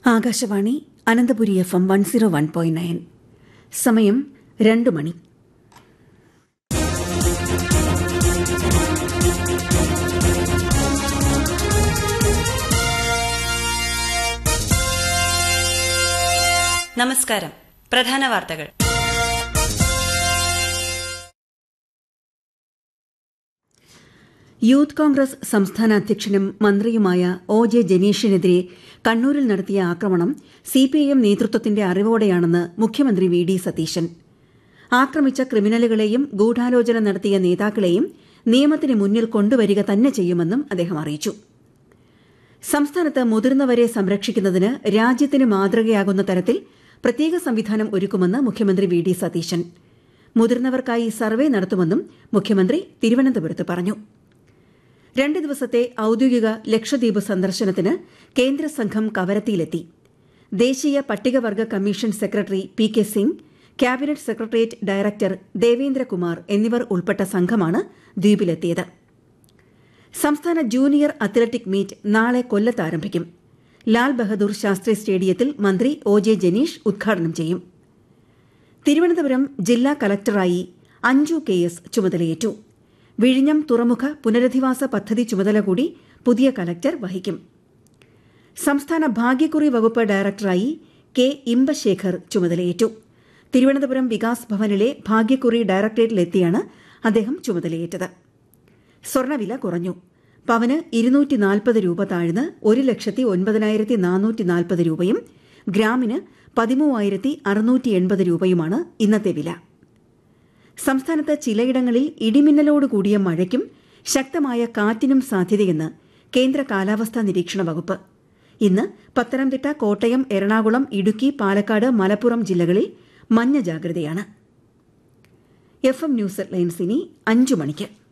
Akashvani Ananthapuri F M one zero one point nine സമയം രണ്ട് മണി നമസ്കാരം പ്രധാന വാർത്തകൾ യൂത്ത് കോൺഗ്രസ് സംസ്ഥാന അധ്യക്ഷനും മന്ത്രിയുമായ ഒ ജെ ജനീഷിനെതിരെ കണ്ണൂരിൽ നടത്തിയ ആക്രമണം സിപിഐഎം നേതൃത്വത്തിന്റെ അറിവോടെയാണെന്ന് മുഖ്യമന്ത്രി വി ഡി സതീശൻ ആക്രമിച്ച ക്രിമിനലുകളെയും ഗൂഢാലോചന നടത്തിയ നേതാക്കളെയും നിയമത്തിന് മുന്നിൽ കൊണ്ടുവരിക തന്നെ ചെയ്യുമെന്നും അദ്ദേഹം അറിയിച്ചു സംസ്ഥാനത്ത് മുതിർന്നവരെ സംരക്ഷിക്കുന്നതിന് രാജ്യത്തിന് മാതൃകയാകുന്ന തരത്തിൽ പ്രത്യേക സംവിധാനം ഒരുക്കുമെന്ന് മുഖ്യമന്ത്രി വി ഡി സതീശൻ മുതിർന്നവർക്കായി സർവേ നടത്തുമെന്നും മുഖ്യമന്ത്രി തിരുവനന്തപുരത്ത് പറഞ്ഞു രണ്ട് ദിവസത്തെ ഔദ്യോഗിക ലക്ഷദ്വീപ് സന്ദർശനത്തിന് കേന്ദ്ര സംഘം കവരത്തിയിലെത്തി ദേശീയ പട്ടികവർഗ commission secretary P K Singh cabinet secretariat director Devendrakumar എന്നിവർ ഉൾപ്പെട്ട സംഘമാണ് ദ്വീപിലെത്തിയത് സംസ്ഥാന ജൂനിയർ അത്ലറ്റിക് മീറ്റ് നാളെ കൊല്ലത്ത് ആരംഭിക്കും ലാൽ ബഹദൂർ ശാസ്ത്രി സ്റ്റേഡിയത്തിൽ മന്ത്രി ഒ ജെ ജനീഷ് ഉദ്ഘാടനം ചെയ്യും തിരുവനന്തപുരം ജില്ലാ കലക്ടറായി അഞ്ജു കെ എസ് ചുമതലയേറ്റു വിഴിഞ്ഞം തുറമുഖ പുനരധിവാസ പദ്ധതി ചുമതല കൂടി പുതിയ കലക്ടർ വഹിക്കും സംസ്ഥാന ഭാഗ്യക്കുറി വകുപ്പ് ഡയറക്ടറായി കെ ഇമ്പശേഖർ ചുമതലയേറ്റു തിരുവനന്തപുരം വികാസ് ഭവനിലെ ഭാഗ്യക്കുറി ഡയറക്ടറേറ്റിലെത്തിയാണ് അദ്ദേഹം ചുമതലയേറ്റത് സ്വർണ്ണവില കുറഞ്ഞു പവന് ഇരുന്നൂറ്റി നാൽപ്പത് രൂപ താഴ്ന്ന് ഒരു ലക്ഷത്തി ഒൻപതിനായിരത്തി നാനൂറ്റി നാൽപ്പത് രൂപയും ഗ്രാമിന് പതിമൂവായിരത്തി അറുന്നൂറ്റി എൺപത് രൂപയുമാണ് ഇന്നത്തെ വില സംസ്ഥാനത്ത് ചിലയിടങ്ങളിൽ ഇടിമിന്നലോട് കൂടിയ മഴയ്ക്കും ശക്തമായ കാറ്റിനും സാധ്യതയെന്ന് കേന്ദ്ര കാലാവസ്ഥാ നിരീക്ഷണ വകുപ്പ് ഇന്ന് പത്തനംതിട്ട കോട്ടയം എറണാകുളം ഇടുക്കി പാലക്കാട് മലപ്പുറം ജില്ലകളിൽ മഞ്ഞ ജാഗ്രതയാണ് എഫ് എം ന്യൂസ് ലൈൻസ് ഇനി അഞ്ചു മണിക്ക്